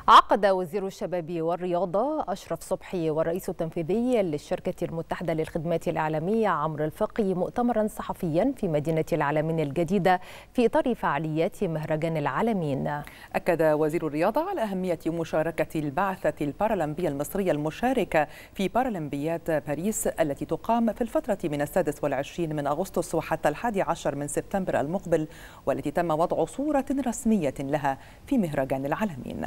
عقد وزير الشباب والرياضة أشرف صبحي والرئيس التنفيذي للشركة المتحدة للخدمات الإعلامية عمرو الفقي مؤتمرا صحفيا في مدينة العالمين الجديدة في إطار فعاليات مهرجان العالمين أكد وزير الرياضة على أهمية مشاركة البعثة البارالمبية المصرية المشاركة في بارالمبياد باريس التي تقام في الفترة من السادس والعشرين من أغسطس وحتى الحادي عشر من سبتمبر المقبل والتي تم وضع صورة رسمية لها في مهرجان العالمين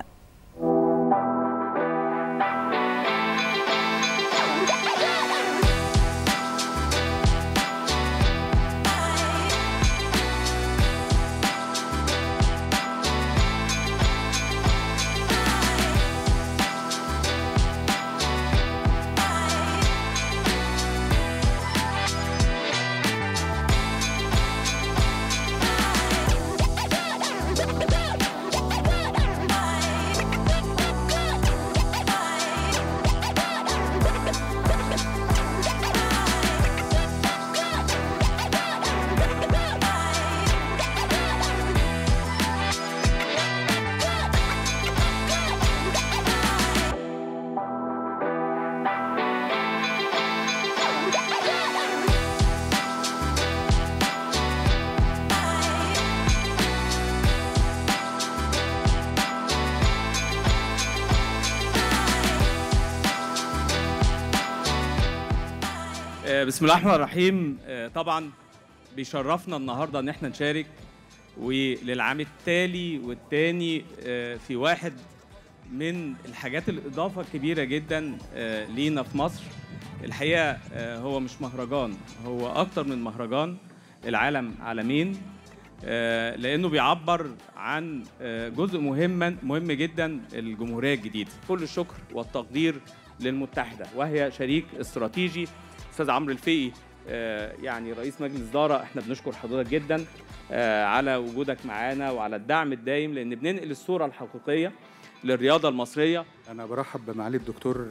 بسم الله الرحمن الرحيم طبعا بيشرفنا النهارده ان احنا نشارك وللعام التالي والتاني في واحد من الحاجات الاضافه الكبيره جدا لينا في مصر الحقيقه هو مش مهرجان هو اكتر من مهرجان العالم عالمين لانه بيعبر عن جزء مهم مهم جدا الجمهوريه الجديده كل الشكر والتقدير للمتحده وهي شريك استراتيجي استاذ عمرو الفقي يعني رئيس مجلس اداره احنا بنشكر حضرتك جدا على وجودك معانا وعلى الدعم الدايم لان بننقل الصوره الحقيقيه للرياضه المصريه انا برحب بمعالي الدكتور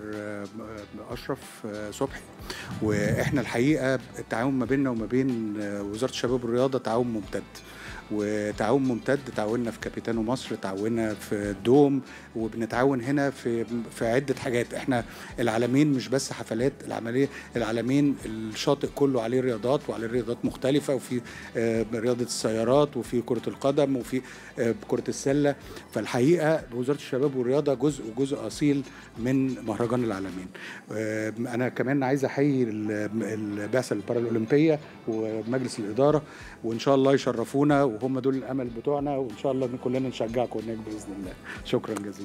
اشرف صبحي واحنا الحقيقه التعاون ما بيننا وما بين وزاره الشباب والرياضه تعاون ممتد وتعاون ممتد تعاوننا في كابيتانو مصر تعاوننا في الدوم وبنتعاون هنا في في عده حاجات احنا العالمين مش بس حفلات العمليه العالمين الشاطئ كله عليه رياضات وعليه رياضات مختلفه وفي رياضه السيارات وفي كره القدم وفي كره السله فالحقيقه وزاره الشباب والرياضه جزء وجزء اصيل من مهرجان العالمين انا كمان عايز احيي البعثه البارالمبيه ومجلس الاداره وان شاء الله يشرفونا وهم دول الامل بتوعنا وان شاء الله كلنا نشجعكم هناك باذن الله شكرا جزيلا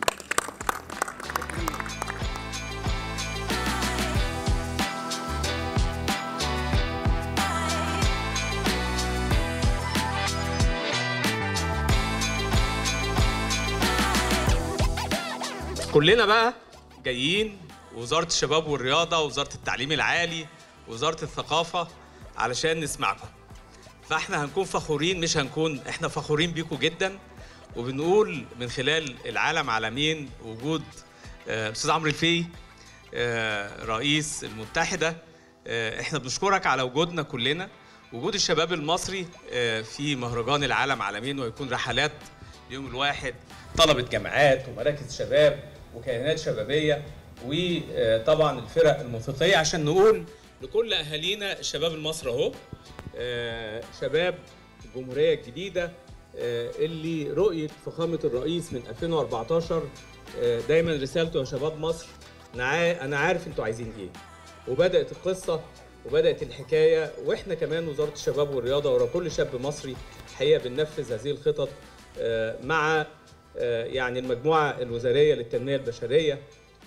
كلنا بقى جايين وزارة الشباب والرياضة وزارة التعليم العالي وزارة الثقافة علشان نسمعكم فاحنا هنكون فخورين مش هنكون احنا فخورين بيكم جدا وبنقول من خلال العالم عالمين وجود الاستاذ عمرو الفي رئيس المتحده احنا بنشكرك على وجودنا كلنا وجود الشباب المصري في مهرجان العالم عالمين ويكون رحلات اليوم الواحد طلبه جامعات ومراكز شباب وكيانات شبابيه وطبعا الفرق الموسيقيه عشان نقول لكل اهالينا الشباب المصري اهو آه شباب الجمهوريه الجديده آه اللي رؤيه فخامه الرئيس من 2014 آه دايما رسالته يا شباب مصر انا عارف انتوا عايزين ايه وبدات القصه وبدات الحكايه واحنا كمان وزاره الشباب والرياضه ورا كل شاب مصري الحقيقه بننفذ هذه الخطط مع يعني المجموعه الوزاريه للتنميه البشريه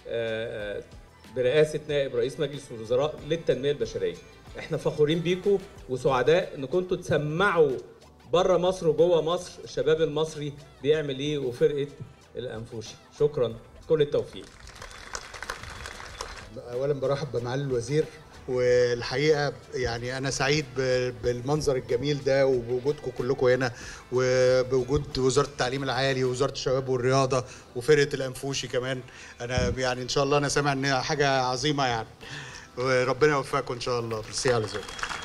برئاسه نائب رئيس مجلس الوزراء للتنميه البشريه احنا فخورين بيكم وسعداء ان كنتوا تسمعوا بره مصر وجوه مصر الشباب المصري بيعمل ايه وفرقه الانفوشي شكرا كل التوفيق اولا برحب بمعالي الوزير والحقيقه يعني انا سعيد بالمنظر الجميل ده وبوجودكم كلكم هنا وبوجود وزاره التعليم العالي ووزاره الشباب والرياضه وفرقه الانفوشي كمان انا يعني ان شاء الله انا سامع انها حاجه عظيمه يعني وربنا يوفقكم ان شاء الله ميرسي على ذوقك